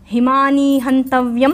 హిమానీ హంతవ్యం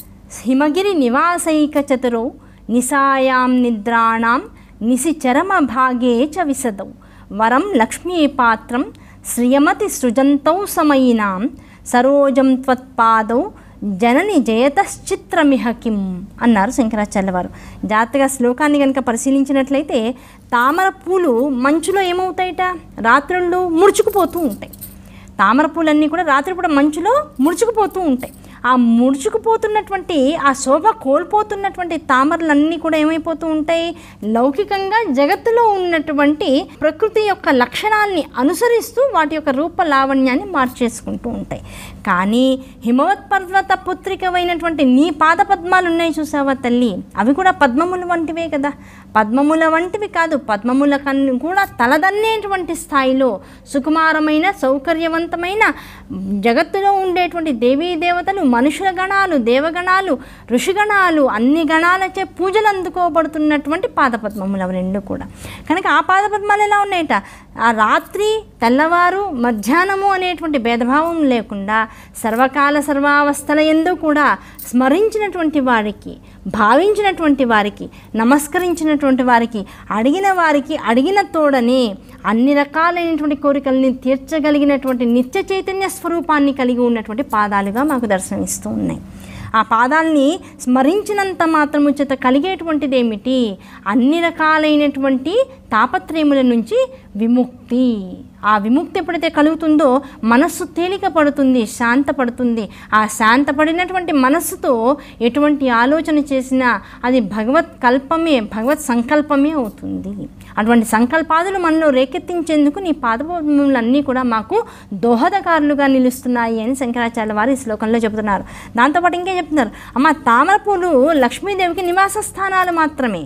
హిమగిరి నివాసైక చతురౌ నిశాయాం నిద్రాణాం నిశిచరమ భాగే చ విశదౌ వరం లక్ష్మీపాత్రం శ్రియమతి సృజంతౌ సమయినాం సరోజం త్వత్పాదౌ జనని జయతశ్చిత్రమిహ కిం అన్నారు శంకరాచార్య వారు జాగ్రత్తగా శ్లోకాన్ని కనుక పరిశీలించినట్లయితే తామర పూలు మంచులో ఏమవుతాయట రాత్రుళ్ళు ముడుచుకుపోతూ ఉంటాయి తామర పూలన్నీ కూడా రాత్రిపూట మంచులో ముడుచుకుపోతూ ఉంటాయి ఆ ముడుచుకుపోతున్నటువంటి ఆ శోభ కోల్పోతున్నటువంటి తామరలన్నీ కూడా ఏమైపోతూ ఉంటాయి లౌకికంగా జగత్తులో ఉన్నటువంటి ప్రకృతి యొక్క లక్షణాన్ని అనుసరిస్తూ వాటి యొక్క రూప లావణ్యాన్ని మార్చేసుకుంటూ ఉంటాయి కానీ హిమవత్ పర్వత పుత్రికమైనటువంటి నీ పాద పద్మాలు ఉన్నాయి చూసావా తల్లి అవి కూడా పద్మముల వంటివే కదా పద్మముల వంటివి కాదు పద్మముల కన్ను కూడా తలదన్నేటువంటి స్థాయిలో సుకుమారమైన సౌకర్యవంతమైన జగత్తులో ఉండేటువంటి దేవీ దేవతలు మనుషుల గణాలు దేవగణాలు ఋషిగణాలు అన్ని గణాలచే పూజలు అందుకోబడుతున్నటువంటి పాదపద్మములు అవి రెండు కూడా కనుక ఆ పాదపద్మాలు ఎలా ఉన్నాయట ఆ రాత్రి తెల్లవారు మధ్యాహ్నము అనేటువంటి భేదభావం లేకుండా సర్వకాల సర్వావస్థల ఎందు కూడా స్మరించినటువంటి వారికి భావించినటువంటి వారికి నమస్కరించినటువంటి వారికి అడిగిన వారికి అడిగిన తోడనే అన్ని రకాలైనటువంటి కోరికల్ని తీర్చగలిగినటువంటి నిత్య చైతన్య స్వరూపాన్ని కలిగి ఉన్నటువంటి పాదాలుగా మాకు దర్శనమిస్తూ ఉన్నాయి ఆ పాదాల్ని స్మరించినంత మాత్రము చేత కలిగేటువంటిది ఏమిటి అన్ని రకాలైనటువంటి తాపత్రయముల నుంచి విముక్తి ఆ విముక్తి ఎప్పుడైతే కలుగుతుందో మనస్సు తేలిక పడుతుంది శాంతపడుతుంది ఆ శాంతపడినటువంటి మనస్సుతో ఎటువంటి ఆలోచన చేసినా అది భగవత్ కల్పమే భగవత్ సంకల్పమే అవుతుంది అటువంటి సంకల్పాదులు మనలో రేకెత్తించేందుకు నీ పాదపద్మములన్నీ కూడా మాకు దోహదకారులుగా నిలుస్తున్నాయి అని శంకరాచార్య వారు ఈ శ్లోకంలో చెబుతున్నారు దాంతోపాటు ఇంకే చెప్తున్నారు అమ్మ తామర పూలు లక్ష్మీదేవికి నివాస స్థానాలు మాత్రమే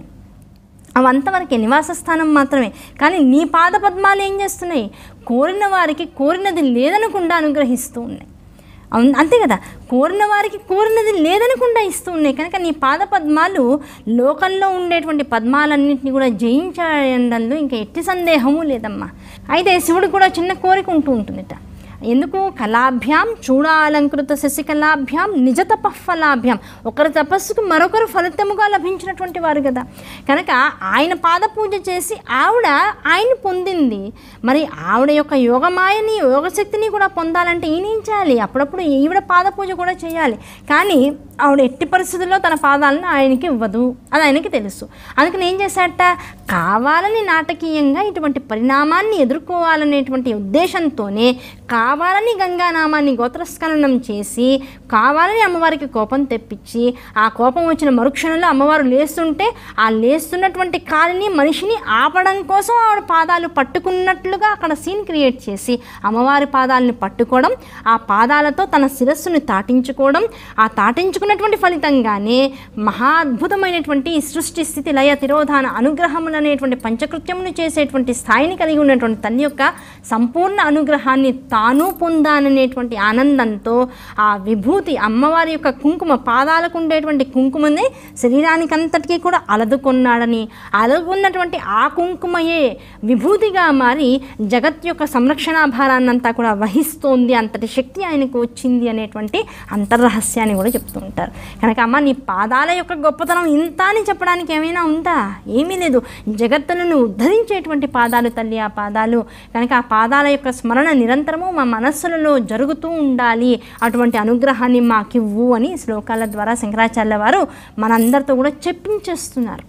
అవంతవరకే నివాస స్థానం మాత్రమే కానీ నీ పాద పద్మాలు ఏం చేస్తున్నాయి కోరిన వారికి కోరినది లేదనకుండా అనుగ్రహిస్తూ ఉన్నాయి అవును అంతే కదా కోరిన వారికి కోరినది లేదనకుండా ఇస్తూ ఉన్నాయి కనుక నీ పాద పద్మాలు లోకంలో ఉండేటువంటి పద్మాలన్నింటినీ కూడా జయించడంలో ఇంకా ఎట్టి సందేహము లేదమ్మా అయితే శివుడు కూడా చిన్న కోరిక ఉంటూ ఉంటుందిట ఎందుకు కళాభ్యాం చూడాలంకృత శశికళాభ్యాం నిజ తపఫలాభ్యాం ఒకరి తపస్సుకు మరొకరు ఫలితముగా లభించినటువంటి వారు కదా కనుక ఆయన పాద పూజ చేసి ఆవిడ ఆయన పొందింది మరి ఆవిడ యొక్క యోగమాయని యోగశక్తిని కూడా పొందాలంటే ఈయన ఏం చేయాలి అప్పుడప్పుడు ఈవిడ పాద పూజ కూడా చేయాలి కానీ ఆవిడ ఎట్టి పరిస్థితుల్లో తన పాదాలను ఆయనకి ఇవ్వదు అది ఆయనకి తెలుసు అందుకని ఏం చేశాట కావాలని నాటకీయంగా ఇటువంటి పరిణామాన్ని ఎదుర్కోవాలనేటువంటి ఉద్దేశంతోనే కావాలని గంగానామాన్ని గోత్రస్ఖలనం చేసి కావాలని అమ్మవారికి కోపం తెప్పించి ఆ కోపం వచ్చిన మరుక్షణంలో అమ్మవారు లేస్తుంటే ఆ లేస్తున్నటువంటి కాలిని మనిషిని ఆపడం కోసం ఆవిడ పాదాలు పట్టుకున్నట్లుగా అక్కడ సీన్ క్రియేట్ చేసి అమ్మవారి పాదాలను పట్టుకోవడం ఆ పాదాలతో తన శిరస్సుని తాటించుకోవడం ఆ తాటించుకున్నటువంటి ఫలితంగానే మహా అద్భుతమైనటువంటి ఈ సృష్టి స్థితి లయ తిరోధాన అనుగ్రహములు అనేటువంటి పంచకృత్యములు చేసేటువంటి స్థాయిని కలిగి ఉన్నటువంటి తల్లి యొక్క సంపూర్ణ అనుగ్రహాన్ని తాను పొందాననేటువంటి ఆనందంతో ఆ విభూతి అమ్మవారి యొక్క కుంకుమ పాదాలకు ఉండేటువంటి కుంకుమనే శరీరానికంతటికీ కూడా అలదుకొన్నాడని అలదుకున్నటువంటి ఆ కుంకుమయే విభూతిగా మారి జగత్ యొక్క సంరక్షణ భారాన్నంతా కూడా వహిస్తోంది అంతటి శక్తి ఆయనకు వచ్చింది అనేటువంటి అంతర్రహస్యాన్ని కూడా చెప్తూ ఉంటారు కనుక అమ్మ నీ పాదాల యొక్క గొప్పతనం ఇంత అని చెప్పడానికి ఏమైనా ఉందా ఏమీ లేదు జగత్తులను ఉద్ధరించేటువంటి పాదాలు తల్లి ఆ పాదాలు కనుక ఆ పాదాల యొక్క స్మరణ నిరంతరము మా మనస్సులలో జరుగుతూ ఉండాలి అటువంటి అనుగ్రహాన్ని మాకివ్వు అని శ్లోకాల ద్వారా శంకరాచార్య వారు మనందరితో కూడా చెప్పించేస్తున్నారు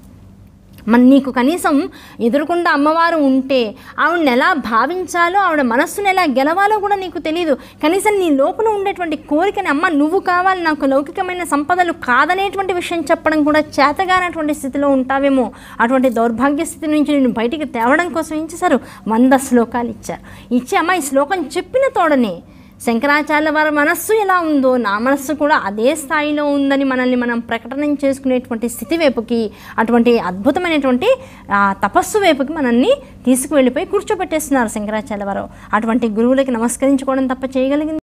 మన నీకు కనీసం ఎదురుకుండా అమ్మవారు ఉంటే ఆవిడని ఎలా భావించాలో ఆవిడ మనస్సును ఎలా గెలవాలో కూడా నీకు తెలియదు కనీసం నీ లోపల ఉండేటువంటి కోరికని అమ్మ నువ్వు కావాలి నాకు లౌకికమైన సంపదలు కాదనేటువంటి విషయం చెప్పడం కూడా చేతగానటువంటి స్థితిలో ఉంటావేమో అటువంటి దౌర్భాగ్య స్థితి నుంచి నేను బయటికి తేవడం కోసం ఏం చేశారు వంద శ్లోకాలు ఇచ్చారు ఇచ్చి అమ్మ ఈ శ్లోకం చెప్పిన తోడనే శంకరాచార్య వారి మనస్సు ఎలా ఉందో నా మనస్సు కూడా అదే స్థాయిలో ఉందని మనల్ని మనం ప్రకటన చేసుకునేటువంటి స్థితి వైపుకి అటువంటి అద్భుతమైనటువంటి ఆ, తపస్సు వైపుకి మనల్ని తీసుకువెళ్ళిపోయి కూర్చోబెట్టేస్తున్నారు శంకరాచార్య వారు అటువంటి గురువులకి నమస్కరించుకోవడం తప్ప చేయగలిగింది